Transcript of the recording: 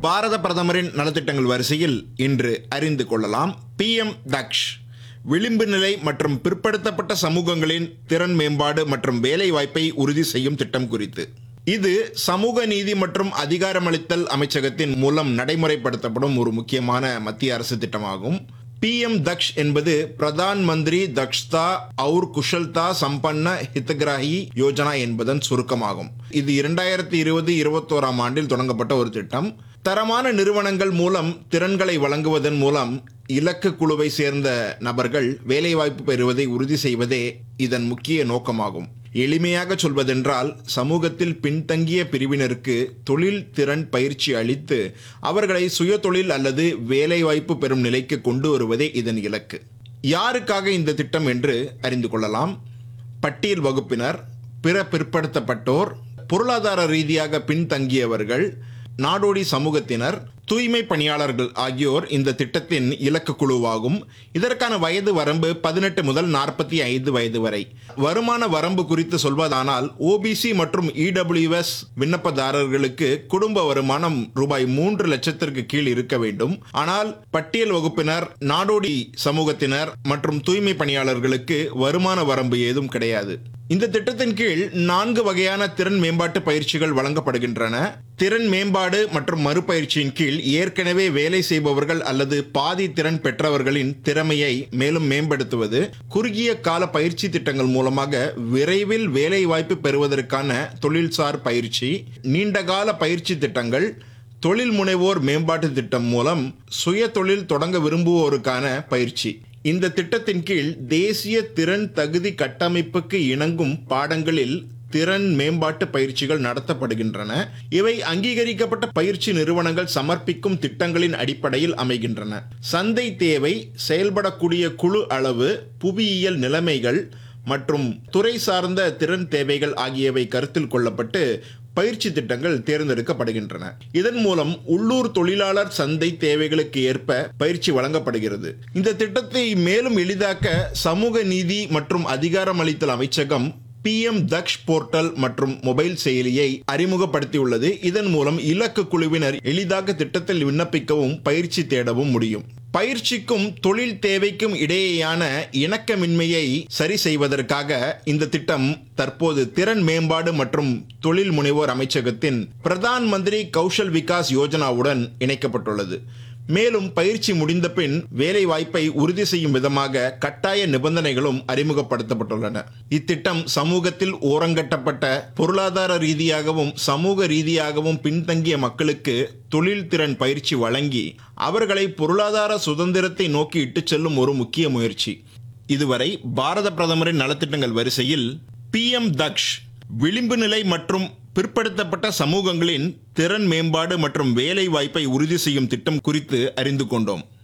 பாரத பிரதமரின் நலத்திட்டங்கள் வரிசையில் இன்று அறிந்து கொள்ளலாம் பிஎம் தக்ஷ் விளிம்பு நிலை மற்றும் பிற்படுத்தப்பட்ட சமூகங்களின் திறன் மேம்பாடு மற்றும் வேலை வாய்ப்பை உறுதி செய்யும் திட்டம் குறித்து இது சமூக நீதி மற்றும் அதிகாரமளித்தல் அமைச்சகத்தின் மூலம் நடைமுறைப்படுத்தப்படும் ஒரு முக்கியமான மத்திய அரசு திட்டமாகும் பிஎம் தக்ஷ் என்பது பிரதான் மந்திரி தக்ஷ்தா அவுர் குஷல்தா சம்பன்ன ஹிதகிராஹி யோஜனா என்பதன் சுருக்கமாகும் இது இரண்டாயிரத்தி இருபது இருபத்தோராம் ஆண்டில் தொடங்கப்பட்ட ஒரு திட்டம் தரமான நிறுவனங்கள் மூலம் திறன்களை வழங்குவதன் மூலம் இலக்கு குழுவை சேர்ந்த நபர்கள் வேலைவாய்ப்பு பெறுவதை உறுதி செய்வதே இதன் முக்கிய நோக்கமாகும் எளிமையாக சொல்வதென்றால் சமூகத்தில் பின்தங்கிய பிரிவினருக்கு தொழில் திறன் பயிற்சி அளித்து அவர்களை சுயதொழில் அல்லது வேலைவாய்ப்பு பெறும் நிலைக்கு கொண்டு வருவதே இதன் இலக்கு யாருக்காக இந்த திட்டம் என்று அறிந்து கொள்ளலாம் பட்டியல் வகுப்பினர் பிற பிற்படுத்தப்பட்டோர் பொருளாதார ரீதியாக பின்தங்கியவர்கள் நாடோடி சமூகத்தினர் தூய்மை பணியாளர்கள் ஆகியோர் இந்த திட்டத்தின் இலக்கு குழுவாகும் இதற்கான வயது வரம்பு பதினெட்டு முதல் நாற்பத்தி ஐந்து வயது வரை வருமான வரம்பு குறித்து சொல்வதானால் ஓபிசி மற்றும் இடபிள்யூஎஸ் விண்ணப்பதாரர்களுக்கு குடும்ப வருமானம் ரூபாய் மூன்று லட்சத்திற்கு கீழ் இருக்க வேண்டும் ஆனால் பட்டியல் வகுப்பினர் நாடோடி சமூகத்தினர் மற்றும் தூய்மை பணியாளர்களுக்கு வருமான வரம்பு ஏதும் கிடையாது இந்த திட்டத்தின் கீழ் நான்கு வகையான திறன் மேம்பாட்டு பயிற்சிகள் வழங்கப்படுகின்றன திறன் மேம்பாடு மற்றும் மறுபயிற்சியின் கீழ் ஏற்கனவே வேலை செய்பவர்கள் அல்லது பாதி திறன் பெற்றவர்களின் திறமையை மேலும் மேம்படுத்துவது குறுகிய கால பயிற்சி திட்டங்கள் மூலமாக விரைவில் வேலை வாய்ப்பு பெறுவதற்கான தொழில்சார் பயிற்சி நீண்டகால பயிற்சி திட்டங்கள் தொழில் முனைவோர் மேம்பாட்டு திட்டம் மூலம் சுய தொழில் தொடங்க விரும்புவோருக்கான பயிற்சி இந்த திட்டத்தின் கீழ் தேசிய திறன் தகுதி கட்டமைப்புக்கு இணங்கும் பாடங்களில் திறன் மேம்பாட்டு பயிற்சிகள் நடத்தப்படுகின்றன இவை அங்கீகரிக்கப்பட்ட பயிற்சி நிறுவனங்கள் சமர்ப்பிக்கும் திட்டங்களின் அடிப்படையில் அமைகின்றன சந்தை தேவை செயல்படக்கூடிய குழு அளவு புவியியல் நிலைமைகள் மற்றும் துறை சார்ந்த திறன் தேவைகள் ஆகியவை கருத்தில் கொள்ளப்பட்டு பயிற்சி திட்டங்கள் தேர்ந்தெடுக்கப்படுகின்றன இதன் மூலம் உள்ளூர் தொழிலாளர் சந்தை தேவைகளுக்கு ஏற்ப பயிற்சி வழங்கப்படுகிறது இந்த திட்டத்தை மேலும் எளிதாக்க சமூக நீதி மற்றும் அதிகாரமளித்தல் அமைச்சகம் பிஎம் தக்ஷ் போர்ட்டல் மற்றும் மொபைல் செயலியை அறிமுகப்படுத்தியுள்ளது இதன் மூலம் இலக்கு குழுவினர் எளிதாக திட்டத்தில் விண்ணப்பிக்கவும் பயிற்சி தேடவும் முடியும் பயிற்சிக்கும் தொழில் தேவைக்கும் இடையேயான இணக்கமின்மையை சரி செய்வதற்காக இந்த திட்டம் தற்போது திறன் மேம்பாடு மற்றும் தொழில் முனைவோர் அமைச்சகத்தின் பிரதான் மந்திரி கௌஷல் விகாஸ் யோஜனாவுடன் இணைக்கப்பட்டுள்ளது மேலும் பயிற்சி முடிந்த பின் வேலை வாய்ப்பை உறுதி செய்யும் விதமாக கட்டாய நிபந்தனைகளும் அறிமுகப்படுத்தப்பட்டுள்ளன இத்திட்டம் சமூகத்தில் ஓரங்கட்டப்பட்ட பொருளாதார ரீதியாகவும் சமூக ரீதியாகவும் பின்தங்கிய மக்களுக்கு தொழில் திறன் பயிற்சி வழங்கி அவர்களை பொருளாதார சுதந்திரத்தை நோக்கி இட்டுச் செல்லும் ஒரு முக்கிய முயற்சி இதுவரை பாரத பிரதமரின் நலத்திட்டங்கள் வரிசையில் பிஎம் தக்ஷ் விளிம்பு நிலை மற்றும் பிற்படுத்தப்பட்ட சமூகங்களின் திறன் மேம்பாடு மற்றும் வேலை வாய்ப்பை உறுதி செய்யும் திட்டம் குறித்து அறிந்து கொண்டோம்